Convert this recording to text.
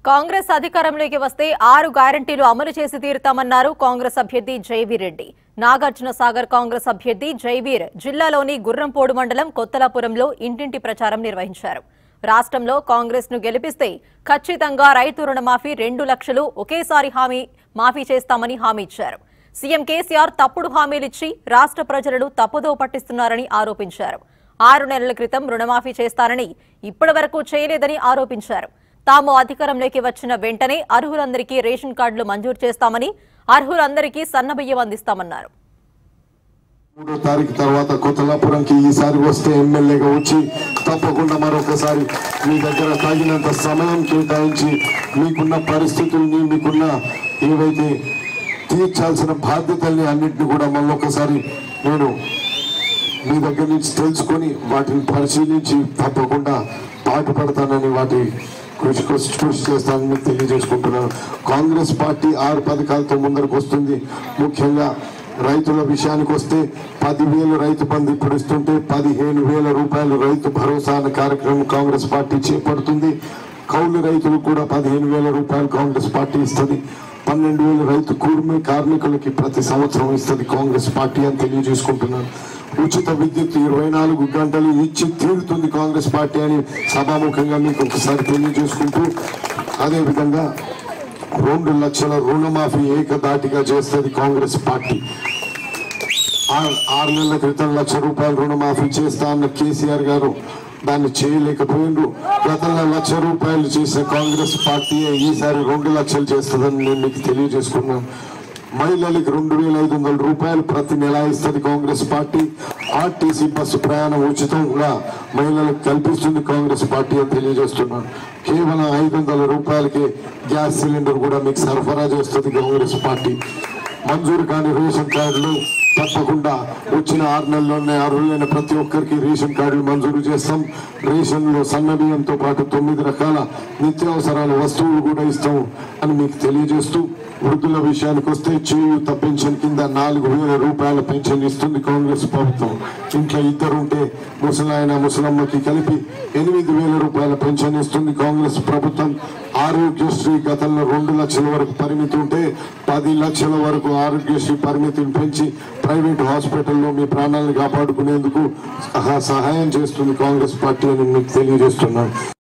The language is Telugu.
కాంగ్రెస్ అధికారంలోకి వస్తే ఆరు గ్యారంటీలు అమలు చేసి తీరుతామన్నారు కాంగ్రెస్ అభ్యర్థి జైవీరెడ్డి నాగార్జున సాగర్ కాంగ్రెస్ అభ్యర్థి జైవీర్ జిల్లాలోని గుర్రంపోడు మండలం కొత్తలాపురంలో ఇంటింటి ప్రచారం నిర్వహించారు రాష్ట్రంలో కాంగ్రెస్ ను గెలిపిస్తే ఖచ్చితంగా రైతు రుణమాఫీ రెండు లక్షలు ఒకేసారి హామీ మాఫీ చేస్తామని హామీ ఇచ్చారు సీఎం కేసీఆర్ తప్పుడు హామీలిచ్చి రాష్ట్ర ప్రజలను తప్పుదో పట్టిస్తున్నారని ఆరోపించారు ఆరు నెలల క్రితం రుణమాఫీ చేస్తానని ఇప్పటి వరకు చేయలేదని ఆరోపించారు తాము అధికారంలోకి వచ్చిన వెంటనే అర్హులందరికీ రేషన్ కార్డులు మంజూరు చేస్తామని అర్హులందరికీ సన్నబియ్యం అందిస్తామన్నారు మూడో తారీఖు తర్వాత కొత్తలాపురంకి ఈసారి వస్తే ఎమ్మెల్యేగా వచ్చి తప్పకుండా మరొకసారి మీ దగ్గర తగినంత సమయం కేటాయించి మీకున్న పరిస్థితుల్ని మీకున్న ఏవైతే తీర్చాల్సిన బాధ్యతల్ని అన్నింటినీ కూడా మళ్ళొకసారి నేను మీ దగ్గర నుంచి తెలుసుకొని వాటిని పరిశీలించి తప్పకుండా పాటుపడతానని వాటి కృషి కృషి కృషి చేస్తానని తెలియజేసుకుంటున్నాను కాంగ్రెస్ పార్టీ ఆరు పథకాలతో ముందరకు వస్తుంది ముఖ్యంగా రైతుల విషయానికి వస్తే పదివేలు రైతు బంధు ఇప్పుడు ఇస్తుంటే పదిహేను వేల రూపాయలు రైతు భరోసా అనే కార్యక్రమం కాంగ్రెస్ పార్టీ చేపడుతుంది కౌలు రైతులు కూడా పదిహేను వేల రూపాయలు కాంగ్రెస్ పార్టీ ఇస్తుంది పన్నెండు వేల రైతు కూర్మి కార్మికులకి ప్రతి సంవత్సరం ఇస్తుంది కాంగ్రెస్ పార్టీ అని తెలియజేసుకుంటున్నాను ఉచిత విద్యుత్ ఇరవై నాలుగు గంటలు ఇచ్చి తీరుతుంది కాంగ్రెస్ పార్టీ అని సభాముఖంగా మీకు ఒకసారి తెలియజేసుకుంటూ అదేవిధంగా రెండు లక్షల రుణమాఫీ ఏకదాటిగా చేస్తుంది కాంగ్రెస్ పార్టీ ఆ- ఆరు నెలల క్రితం లక్ష రూపాయలు రుణమాఫీ చేస్తా అన్న కేసీఆర్ గారు దాన్ని చేయలేకపోయిండ్రు గతంలో లక్ష రూపాయలు చేసిన కాంగ్రెస్ పార్టీ ఈసారి రెండు లక్షలు చేస్తుందని నేను మీకు తెలియజేసుకున్నాను మహిళలకు రెండు వేల ఐదు వందల రూపాయలు ప్రతి నెల ఇస్తుంది కాంగ్రెస్ పార్టీ ఆర్టీసీ బస్సు ప్రయాణం ఉచితంగా మహిళలకు కల్పిస్తుంది కాంగ్రెస్ పార్టీ అని తెలియజేస్తున్నాను కేవలం ఐదు వందల రూపాయలకి గ్యాస్ సిలిండర్ కూడా మీకు సరఫరా చేస్తుంది కాంగ్రెస్ పార్టీ మంజూరు కాని రేషన్ కార్డులు తప్పకుండా వచ్చిన ఆరు నెలల్లోనే అర్హులైన ప్రతి ఒక్కరికి రేషన్ కార్డులు మంజూరు చేస్తాం రేషన్లో సన్న బియ్యంతో పాటు తొమ్మిది రకాల నిత్యావసరాల వస్తువులు కూడా ఇస్తాం అని మీకు తెలియజేస్తూ వృద్ధుల విషయానికి వస్తే చేయూత పెన్షన్ కింద నాలుగు వేల రూపాయల పెన్షన్ ఇస్తుంది కాంగ్రెస్ ప్రభుత్వం ఇంట్లో ఇద్దరు ఉంటే ముసలాయన ముసలమ్మకి కలిపి ఎనిమిది వేల రూపాయల పెన్షన్ ఇస్తుంది కాంగ్రెస్ ప్రభుత్వం ఆరోగ్యశ్రీ గతంలో రెండు లక్షల వరకు పరిమితి ఉంటే పది లక్షల వరకు ఆరోగ్యశ్రీ పరిమితిని పెంచి ప్రైవేట్ హాస్పిటల్లో మీ ప్రాణాలను కాపాడుకునేందుకు సహా- సహాయం చేస్తుంది కాంగ్రెస్ పార్టీ అని మీకు తెలియజేస్తున్నాను